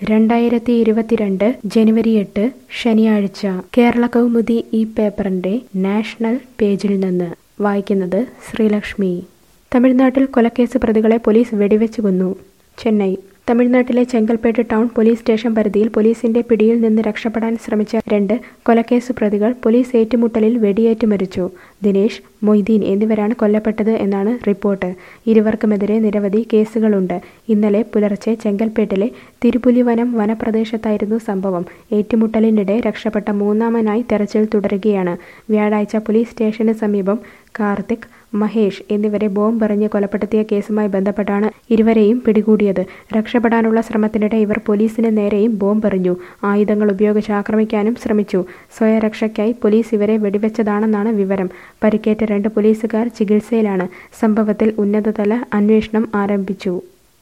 രണ്ടായിരത്തി ഇരുപത്തിരണ്ട് ജനുവരി എട്ട് ശനിയാഴ്ച കേരള കൗമുദി ഈ പേപ്പറിന്റെ നാഷണൽ പേജിൽ നിന്ന് വായിക്കുന്നത് ശ്രീലക്ഷ്മി തമിഴ്നാട്ടിൽ കൊലക്കേസ് പ്രതികളെ പോലീസ് വെടിവെച്ച് കൊന്നു ചെന്നൈ തമിഴ്നാട്ടിലെ ചെങ്കൽപ്പേട്ട് ടൗൺ പോലീസ് സ്റ്റേഷൻ പരിധിയിൽ പോലീസിന്റെ പിടിയിൽ നിന്ന് രക്ഷപ്പെടാൻ ശ്രമിച്ച രണ്ട് കൊലക്കേസ് പ്രതികൾ പോലീസ് ഏറ്റുമുട്ടലിൽ വെടിയേറ്റ് മരിച്ചു ദിനേശ് മൊയ്തീൻ എന്നിവരാണ് കൊല്ലപ്പെട്ടത് എന്നാണ് റിപ്പോർട്ട് ഇരുവർക്കുമെതിരെ നിരവധി കേസുകളുണ്ട് ഇന്നലെ പുലർച്ചെ ചെങ്കൽപ്പേട്ടിലെ തിരുപ്പുലിവനം വനപ്രദേശത്തായിരുന്നു സംഭവം ഏറ്റുമുട്ടലിനിടെ രക്ഷപ്പെട്ട മൂന്നാമനായി തെരച്ചിൽ തുടരുകയാണ് വ്യാഴാഴ്ച പോലീസ് സ്റ്റേഷന് സമീപം കാർത്തിക് മഹേഷ് എന്നിവരെ ബോംബെറിഞ്ഞ് കൊലപ്പെടുത്തിയ കേസുമായി ബന്ധപ്പെട്ടാണ് ഇരുവരെയും പിടികൂടിയത് രക്ഷപ്പെടാനുള്ള ശ്രമത്തിനിടെ ഇവർ പോലീസിന് നേരെയും ബോംബെറിഞ്ഞു ആയുധങ്ങൾ ഉപയോഗിച്ച് ആക്രമിക്കാനും ശ്രമിച്ചു സ്വയരക്ഷയ്ക്കായി പോലീസ് ഇവരെ വെടിവെച്ചതാണെന്നാണ് വിവരം പരിക്കേറ്റ രണ്ട് പോലീസുകാർ ചികിത്സയിലാണ് സംഭവത്തിൽ ഉന്നതതല അന്വേഷണം ആരംഭിച്ചു